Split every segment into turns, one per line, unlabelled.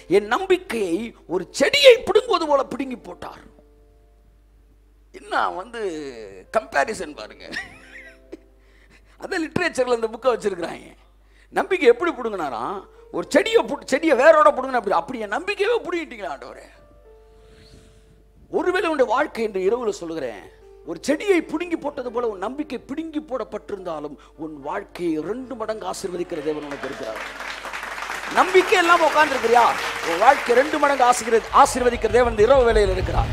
என் நம்பிக்கையை ஒரு செடியை பிடுங்குவது போல பிடுங்கி போட்டார் என்ன வந்து கம்பேரிசன் பாருங்க அதான் லிட்ரேச்சர்ல இந்த புக்கை வச்சிருக்கிறாங்க நம்பிக்கை எப்படி பிடுங்கினாராம் ஒரு செடியை புடு- செடியை வேரோட பிடுங்கின அப்படி அப்படி என் நம்பிக்கையவே பிடிங்கிட்டீங்களா ஆண்டவரே ஒருவேளை உன்னுடைய வாழ்க்கை என்று இரவுல சொல்லுகிறேன் ஒரு செடியை பிடுங்கி போட்டது போல உன் நம்பிக்கை பிடுங்கி போடப்பட்டிருந்தாலும் உன் வாழ்க்கையை ரெண்டு மடங்கு ஆசீர்வதிக்கிற தேவன் உனக்கு இருக்கிறார் நம்பிக்கை எல்லாம் உட்கார்ந்துருக்கிறியா உன் வாழ்க்கை ரெண்டு மடங்கு ஆசீர்வதி ஆசீர்வதிக்கிற தேவன் இந்த இரவு வேளையில் இருக்கிறார்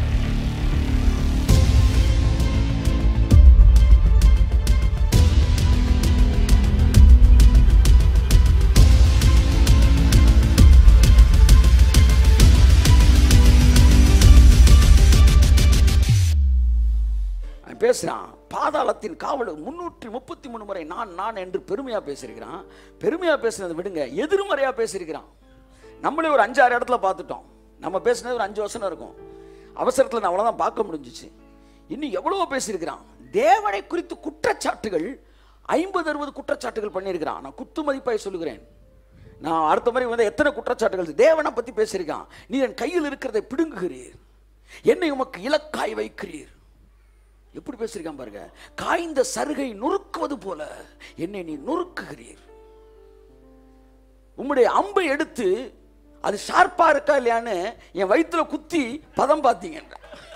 அவன் பேசுறான் பாதாளத்தின் காவல் முன்னூற்றி முப்பத்தி மூணு முறை நான் நான் என்று பெருமையா பேசியிருக்கிறான் பெருமையா பேசுனதை விடுங்க எதிர்மறையா பேசியிருக்கிறான் நம்மளே ஒரு அஞ்சாறு இடத்துல பார்த்துட்டோம் நம்ம பேசுனது ஒரு அஞ்சு வருஷம் இருக்கும் அவசரத்தில் நான் அவ்வளோதான் பார்க்க முடிஞ்சிச்சு இன்னும் எவ்வளவோ பேசியிருக்கிறான் தேவனை குறித்து குற்றச்சாட்டுகள் ஐம்பது அறுபது குற்றச்சாட்டுகள் பண்ணியிருக்கிறான் நான் குத்து மதிப்பாய் சொல்லுகிறேன் நான் அடுத்த முறை வந்து எத்தனை குற்றச்சாட்டுகள் தேவனை பற்றி பேசியிருக்கான் நீ என் கையில் இருக்கிறதை பிடுங்குகிறீர் என்னை உமக்கு இலக்காய் வைக்கிறீர் எப்படி பேசியிருக்கான் பாருங்க காய்ந்த சருகை நுறுக்குவது போல என்னை நீ நுறுக்குகிறீர் உம்முடைய அம்பை எடுத்து அது ஷார்ப்பா இருக்கா இல்லையான்னு என் வயித்துல குத்தி பதம் பார்த்தீங்கன்ற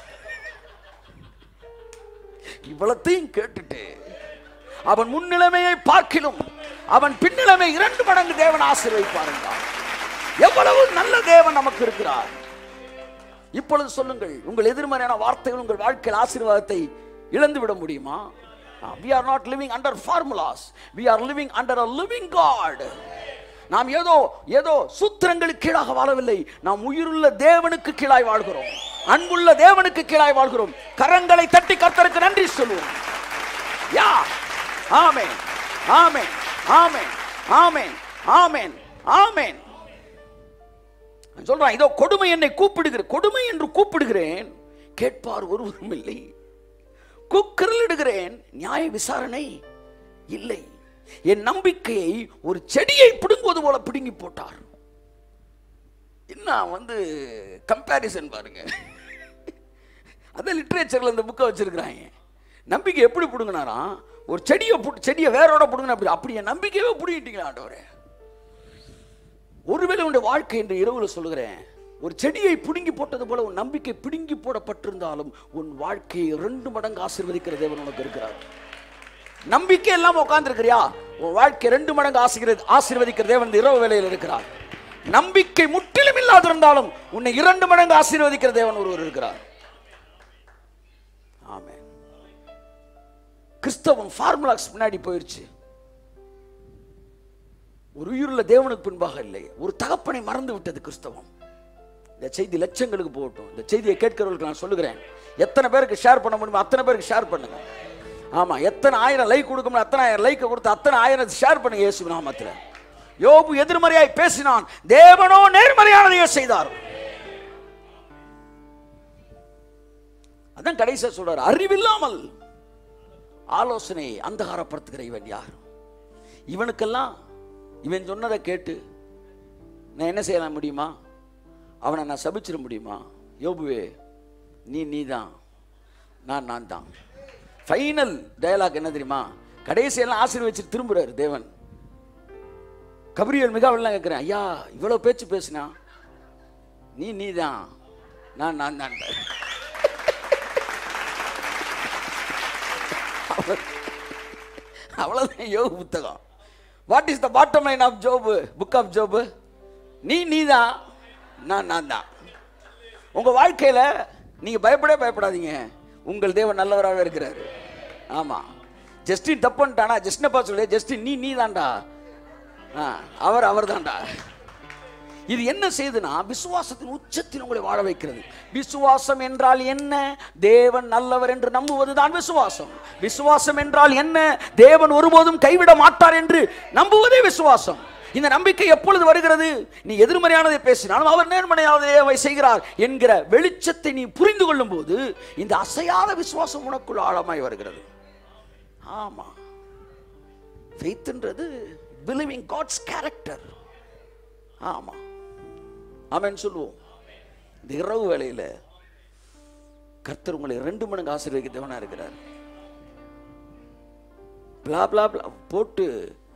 இவ்வளத்தையும் கேட்டுட்டு அவன் முன்னிலைமையை பார்க்கிலும் அவன் பின்னிலைமை இரண்டு மடங்கு தேவன் ஆசீர்வதிப்பாருங்க எவ்வளவு நல்ல தேவன் நமக்கு இருக்கிறார் இப்பொழுது சொல்லுங்கள் உங்கள் எதிர்மறையான வார்த்தைகள் உங்கள் வாழ்க்கையில் ஆசீர்வாதத்தை இழந்து விட முடியுமா we are not living under formulas we are living under a living god நாம் ஏதோ ஏதோ சூத்திரங்களுக்கு கீழாக வாழவில்லை நாம் உயிருள்ள தேவனுக்கு கீழாய் வாழ்கிறோம் அன்புள்ள தேவனுக்கு கீழாய் வாழ்கிறோம் கரங்களை தட்டி கர்த்தருக்கு நன்றி சொல்லுவோம் யா ஆமென் ஆமென் ஆமென் ஆமென் ஆமென் ஆமென் நான் சொல்றான் இதோ கொடுமை என்னை கூப்பிடுகிறேன் கொடுமை என்று கூப்பிடுகிறேன் கேட்பார் ஒருவரும் இல்லை கூக்குரலிடுகிறேன் நியாய விசாரணை இல்லை என் நம்பிக்கையை ஒரு செடியை பிடுங்குவது போல பிடுங்கி போட்டார் என்ன வந்து கம்பேரிசன் பாருங்க அதான் லிட்ரேச்சர்ல இந்த புக்கை வச்சிருக்கிறாங்க நம்பிக்கை எப்படி பிடுங்கினாராம் ஒரு செடியை புடு- செடியை வேரோட பிடுங்கின அப்படி அப்படி என் நம்பிக்கையவே பிடுங்கிட்டீங்களா ஆண்டவரே ஒருவேளை உன்னுடைய வாழ்க்கை என்று இரவுல சொல்லுகிறேன் ஒரு செடியை பிடுங்கி போட்டது போல உன் நம்பிக்கை பிடுங்கி போடப்பட்டிருந்தாலும் உன் வாழ்க்கையை ரெண்டு மடங்கு ஆசீர்வதிக்கிற தேவன் உனக்கு இருக்கிறார் நம்பிக்கை எல்லாம் உட்கார்ந்துருக்கிறியா உன் வாழ்க்கை ரெண்டு மடங்கு ஆசீர்வதி ஆசீர்வதிக்கிற தேவன் இந்த இரவு வேளையில் இருக்கிறார் நம்பிக்கை முற்றிலும் இல்லாதிருந்தாலும் உன்னை இரண்டு மடங்கு ஆசீர்வதிக்கிற தேவன் ஒருவர் இருக்கிறார் ஆமென் கிறிஸ்தவம் ஃபார்முலாக்ஸ் பின்னாடி போயிருச்சு ஒரு உயிருள்ள தேவனுக்கு பின்பாக இல்லை ஒரு தகப்பனை மறந்து விட்டது கிறிஸ்தவம் இந்த செய்தி லட்சங்களுக்கு போகட்டும் இந்த செய்தியை கேட்கிறவர்களுக்கு நான் சொல்லுகிறேன் எத்தனை பேருக்கு ஷேர் பண்ண முடியுமோ அத்தனை பேருக்கு ஷேர் பண்ணுங்க ஆமா எத்தனை ஆயிரம் லைக் கொடுக்கணும் அத்தனை ஆயிரம் லைக் கொடுத்து அத்தனை ஆயிரம் ஷேர் பண்ணுங்க இயேசு நாமத்தில் யோபு எதிர்மறையாய் பேசினான் தேவனோ நேர்மறையானதையே செய்தார் அதான் கடைசியா சொல்றாரு அறிவில்லாமல் ஆலோசனை அந்தகாரப்படுத்துகிற இவன் யார் இவனுக்கெல்லாம் இவன் சொன்னதை கேட்டு நான் என்ன செய்யலாம் முடியுமா அவனை நான் சபிச்சிட முடியுமா யோபுவே நீ நீதான் நான் நான் தான் ஃபைனல் டயலாக் என்ன தெரியுமா கடைசியெல்லாம் ஆசீர்வதிச்சு திரும்புறாரு தேவன் கபிரியல் மிகாவெல்லாம் கேட்குறேன் ஐயா இவ்வளோ பேச்சு பேசுனா நீ நீதான் நான் நான் தான் அவ்வளோதான் யோகு புத்தகம் what is the bottom line of Job book of Job நீ நீ தான் நான் நான் தான் உங்கள் வாழ்க்கையில் நீங்கள் பயப்படவே பயப்படாதீங்க உங்கள் தேவன் நல்லவராகவே இருக்கிறாரு ஆமாம் ஜஸ்டின் தப்புன்ட்டானா ஜஸ்டினப்பா சொல்லு ஜஸ்டின் நீ நீ தான்டா ஆ அவர் அவர் தான்டா இது என்ன செய்யுதுன்னா விசுவாசத்தின் உச்சத்தில் உங்களை வாழ வைக்கிறது விசுவாசம் என்றால் என்ன தேவன் நல்லவர் என்று நம்புவதுதான் விசுவாசம் விசுவாசம் என்றால் என்ன தேவன் ஒருபோதும் கைவிட மாட்டார் என்று நம்புவதே விசுவாசம் இந்த நம்பிக்கை எப்பொழுது வருகிறது நீ எதிர்மறையானதை பேசினாலும் அவர் நேர்மறையானதை செய்கிறார் என்கிற வெளிச்சத்தை நீ புரிந்து கொள்ளும் போது இந்த அசையாத விசுவாசம் உனக்குள் ஆழமாய் வருகிறது ஆமா ஃபெய்த்ன்றது பிலீவிங் காட்ஸ் கேரக்டர் ஆமா ஆமென் சொல்லுவோம் இந்த இரவு வேளையில கர்த்தர் உங்களை ரெண்டு மடங்கு ஆசீர்வதிக்க தேவனா இருக்கிறார் பிளா பிளா பிளா போட்டு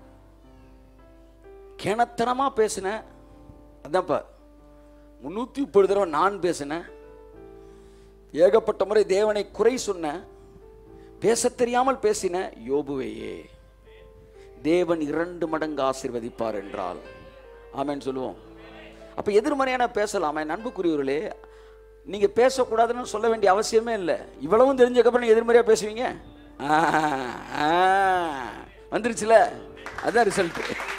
கிணத்தனமா பேசினேன் அதான்ப்பா முன்னூத்தி முப்பது தடவை நான் பேசினேன் ஏகப்பட்ட முறை தேவனை குறை சொன்னேன் பேச தெரியாமல் பேசின யோபுவையே தேவன் இரண்டு மடங்கு ஆசீர்வதிப்பார் என்றால் ஆமென் சொல்லுவோம் அப்ப எதிர்மறையான பேசலாமே அன்புக்குரியவர்களே நீங்க பேசக்கூடாதுன்னு சொல்ல வேண்டிய அவசியமே இல்லை இவ்வளவும் தெரிஞ்சக்கப்புறம் நீங்க எதிர்மறையா பேசுவீங்க ஆ, ஆ, வந்துருச்சுல அதான் ரிசல்ட்